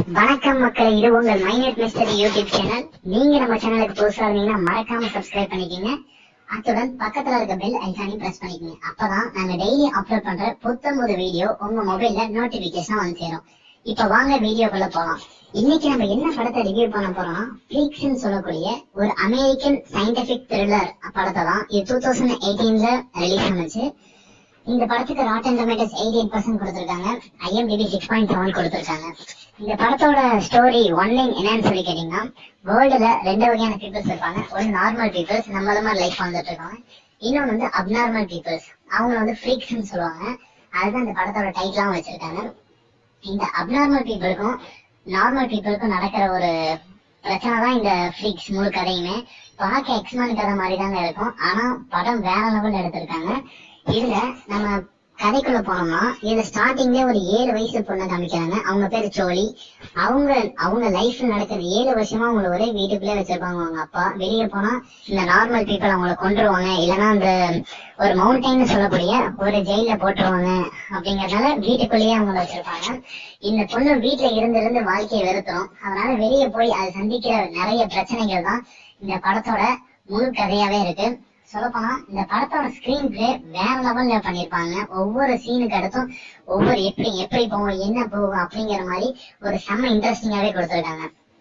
வணக்கம் மக்களே இது உங்கள் மைனட் மிஸ்டரி யூடியூப் சேனல் நீங்க நம்ம சேனலுக்கு புதுசா இருந்தீங்கன்னா மறக்காம சப்ஸ்கிரைப் பண்ணிக்கங்க அத்துடன் பக்கத்துல இருக்க பெல் ஐகானையும் பிரஸ் பண்ணிக்கங்க அப்பதான் நாங்க டெய்லி அப்லோட் பண்ற புத்தம்புது வீடியோ உங்க மொபைல்ல நோட்டிபிகேஷன் வந்து சேரும் இப்ப வாங்க வீடியோக்குள்ள போலாம் இன்னைக்கு நம்ம என்ன படத்தை ரிவ்யூ பண்ண போறோம்னா ஃப்ரீக்ஸ்னு சொல்லக்கூடிய ஒரு அமெரிக்கன் சயின்டிபிக் த்ரில்லர் படத்தை தான் இது டூ தௌசண்ட் எயிட்டீன்ல ரிலீஸ் ஆனிச்சு இந்த படத்துக்கு Rotten Tomatoes eighty eight percent கொடுத்துருக்காங்க ஐஎம்டிபி சிக்ஸ் பாயிண்ட் செவன் கொடுத்துருக்காங்க இந்த படத்தோட ஸ்டோரி ஒன்லைன் என்னன்னு சொல்லி கேட்டீங்கன்னா வேர்ல்டுல ரெண்டு வகையான பீப்புள்ஸ் இருப்பாங்க ஒரு நார்மல் பீப்புள்ஸ் நம்மள மாதிரி லைஃப் வாழ்ந்துட்டு இருக்காங்க இன்னொன்று வந்து அப்நார்மல் பீப்புள்ஸ் அவங்க வந்து ஃப்ரீக்ஸ்னு சொல்லுவாங்க அதுதான் இந்த படத்தோட டைட்டிலாவும் வச்சிருக்காங்க இந்த அப்நார்மல் பீப்புளுக்கும் நார்மல் பீப்புளுக்கும் நடக்கிற ஒரு பிரச்சனை தான் இந்த ஃப்ரீக்ஸ் முழு கதையுமே பார்க்க எக்ஸ்மேன் கதை மாதிரி தாங்க இருக்கும் ஆனா படம் வேற லெவல்ல எடுத்திருக்காங்க இதுல நம்ம கதைக்குள்ள போனோம்னா இதுல ஸ்டார்டிங்ல ஒரு ஏழு வயசு பொண்ணை காமிக்கிறாங்க அவங்க பேரு சோழி அவங்க அவங்க லைஃப்ல நடக்கிற ஏழு வருஷமா அவங்கள ஒரே வீட்டுக்குள்ளே வச்சிருப்பாங்க அவங்க அப்பா வெளியே போனா இந்த நார்மல் பீப்புள் அவங்கள கொண்டுருவாங்க இல்லைன்னா அந்த ஒரு மவுண்டைன் சொல்லக்கூடிய ஒரு ஜெயில போட்டுருவாங்க அப்படிங்கறதுனால வீட்டுக்குள்ளேயே அவங்கள வச்சிருப்பாங்க இந்த பொண்ணு வீட்டுல இருந்து இருந்து வாழ்க்கையை வெறுத்துரும் அதனால வெளியே போய் அது சந்திக்கிற நிறைய பிரச்சனைகள் தான் இந்த படத்தோட முழு கதையாவே இருக்கு சொல்லப்போனா இந்த படத்தோட ஸ்கிரீன் பிளே வேற லெவல்ல பண்ணிருப்பாங்க ஒவ்வொரு சீனுக்கு அடுத்தும் ஒவ்வொரு எப்படி எப்படி போகும் என்ன போகும் அப்படிங்கிற மாதிரி ஒரு செம்ம இன்ட்ரெஸ்டிங்காவே கொடுத்துருக்காங்க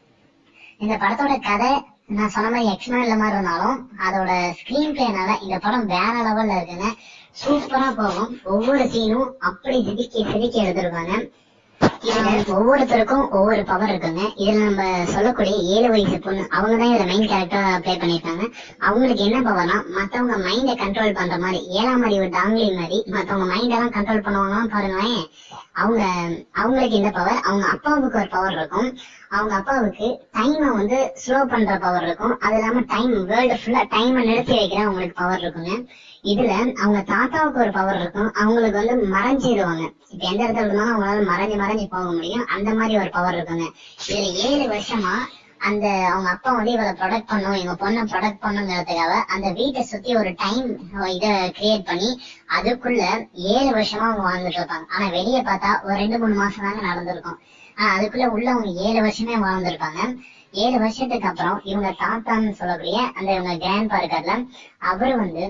இந்த படத்தோட கதை நான் சொன்ன மாதிரி எக்ஸ்மேன்ல மாதிரி இருந்தாலும் அதோட ஸ்கிரீன் பிளேனால இந்த படம் வேற லெவல்ல இருக்குங்க சூப்பரா போகும் ஒவ்வொரு சீனும் அப்படி சிரிக்கி சிரிக்கி எடுத்திருப்பாங்க இதுல ஒவ்வொருத்தருக்கும் ஒவ்வொரு பவர் இருக்குங்க இதுல நம்ம சொல்லக்கூடிய ஏழு வயசு பொண்ணு அவங்க தான் இதுல மெயின் கேரக்டரா ப்ளே பண்ணிருக்காங்க அவங்களுக்கு என்ன பவர்னா மத்தவங்க மைண்ட கண்ட்ரோல் பண்ற மாதிரி ஏழாம் அறிவு டாங்லி மாதிரி மத்தவங்க மைண்ட் எல்லாம் கண்ட்ரோல் பண்ணுவாங்களாம் பாருங்களேன் அவங்க அவங்களுக்கு இந்த பவர் அவங்க அப்பாவுக்கு ஒரு பவர் இருக்கும் அவங்க அப்பாவுக்கு டைமை வந்து ஸ்லோ பண்ற பவர் இருக்கும் அது இல்லாம டைம் வேர்ல்டு ஃபுல்லா டைமை நிறுத்தி வைக்கிற அவங்களுக்கு பவர் இருக்குங்க இதுல அவங்க தாத்தாவுக்கு ஒரு பவர் இருக்கும் அவங்களுக்கு வந்து மறைஞ்சிடுவாங்க இப்ப எந்த இடத்துல இருந்தாலும் அவங்களால மறைஞ்சு மறைஞ்சு போக முடியும் அந்த மாதிரி ஒரு பவர் இருக்குங்க இதுல ஏழு வருஷமா அந்த அவங்க அப்பா வந்து இவளை ப்ரொடக்ட் பண்ணும் எங்க பொண்ணை ப்ரொடக்ட் பண்ணுங்கிறதுக்காக அந்த வீட்டை சுத்தி ஒரு டைம் இத கிரியேட் பண்ணி அதுக்குள்ள ஏழு வருஷமா அவங்க வாழ்ந்துட்டு இருப்பாங்க ஆனா வெளியே பார்த்தா ஒரு ரெண்டு மூணு மாசம் தாங்க நடந்திருக்கும் ஆனா அதுக்குள்ள உள்ள அவங்க ஏழு வருஷமே வாழ்ந்திருப்பாங்க ஏழு வருஷத்துக்கு அப்புறம் இவங்க தாத்தான்னு சொல்லக்கூடிய அந்த இவங்க கிராண்ட்பா இருக்கார்ல அவரு வந்து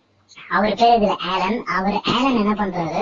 அவர் பேர் இதுல ஆலன் அவர் ஆலன் என்ன பண்றாரு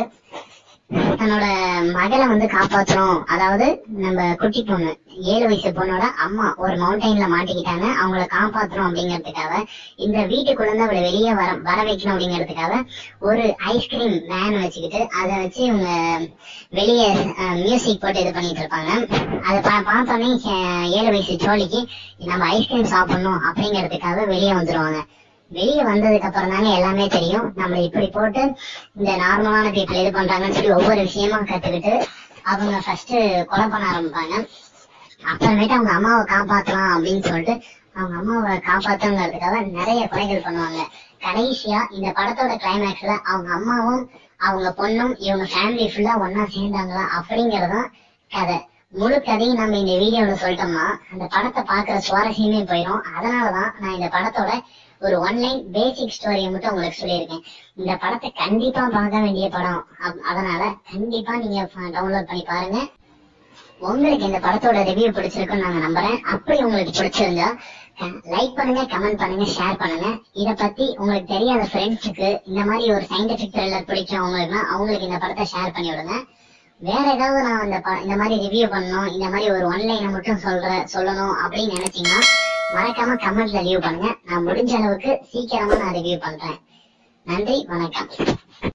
தன்னோட மகளை வந்து காப்பாத்தணும் அதாவது நம்ம குட்டி பொண்ணு ஏழு வயசு பொண்ணோட அம்மா ஒரு மவுண்டைன்ல மாட்டிக்கிட்டாங்க அவங்கள காப்பாத்தணும் அப்படிங்கறதுக்காக இந்த வீட்டுக்குள்ள இருந்து அவளை வெளியே வர வர வைக்கணும் அப்படிங்கறதுக்காக ஒரு ஐஸ்கிரீம் வேன் வச்சுக்கிட்டு அதை வச்சு இவங்க வெளியே மியூசிக் போட்டு இது பண்ணிட்டு இருப்பாங்க அதை பா பார்த்தோன்னே அஹ், ஏழு வயசு சோழிக்கு நம்ம ஐஸ்கிரீம் சாப்பிடணும் அப்படிங்கறதுக்காக வெளியே வந்துருவாங்க வெளியே வந்ததுக்கு அப்புறம் தாங்க எல்லாமே தெரியும் நம்ம இப்படி போட்டு இந்த நார்மலான பீப்புள் இது பண்றாங்கன்னு சொல்லி ஒவ்வொரு விஷயமா கத்துக்கிட்டு அவங்க ஃபர்ஸ்ட் கொலை பண்ண ஆரம்பிப்பாங்க அப்புறமேட்டு அவங்க அம்மாவை காப்பாத்தலாம் அப்படின்னு சொல்லிட்டு அவங்க அம்மாவை காப்பாத்துங்கிறதுக்காக நிறைய கொலைகள் பண்ணுவாங்க கடைசியா இந்த படத்தோட கிளைமேக்ஸ்ல அவங்க அம்மாவும் அவங்க பொண்ணும் இவங்க ஃபேமிலி ஃபுல்லா ஒன்னா சேர்ந்தாங்களா அப்படிங்கறதுதான் கதை முழு கதையும் நம்ம இந்த வீடியோல சொல்லிட்டோம்னா அந்த படத்தை பாக்குற சுவாரஸ்யமே போயிடும் அதனாலதான் நான் இந்த படத்தோட ஒரு ஒன்லைன் பேசிக் ஸ்டோரியை மட்டும் உங்களுக்கு சொல்லியிருக்கேன் இந்த படத்தை கண்டிப்பா பார்க்க வேண்டிய படம் அப்- அதனால கண்டிப்பா நீங்க டவுன்லோட் பண்ணி பாருங்க உங்களுக்கு இந்த படத்தோட ரிவ்யூ பிடிச்சிருக்குன்னு நாங்க நம்புறேன் அப்படி உங்களுக்கு பிடிச்சிருந்தா லைக் பண்ணுங்க கமெண்ட் பண்ணுங்க ஷேர் பண்ணுங்க இத பத்தி உங்களுக்கு தெரியாத ஃப்ரெண்ட்ஸுக்கு இந்த மாதிரி ஒரு சயின்டிபிக் த்ரில்லர் பிடிச்சவங்களுக்குனா அவங்களுக்கு இந்த படத்தை ஷேர் பண்ணி விடுங்க வேற ஏதாவது நான் இந்த ப- இந்த மாதிரி ரிவ்யூ பண்ணணும் இந்த மாதிரி ஒரு ஒன்லைனை மட்டும் சொல்ற சொல்லணும் அப்படின்னு நினைச்சீங்கன்னா மறக்காம கமெண்ட்ல லீவ் பண்ணுங்க நான் முடிஞ்ச அளவுக்கு சீக்கிரமா நான் ரிவ்யூ பண்றேன் நன்றி வணக்கம்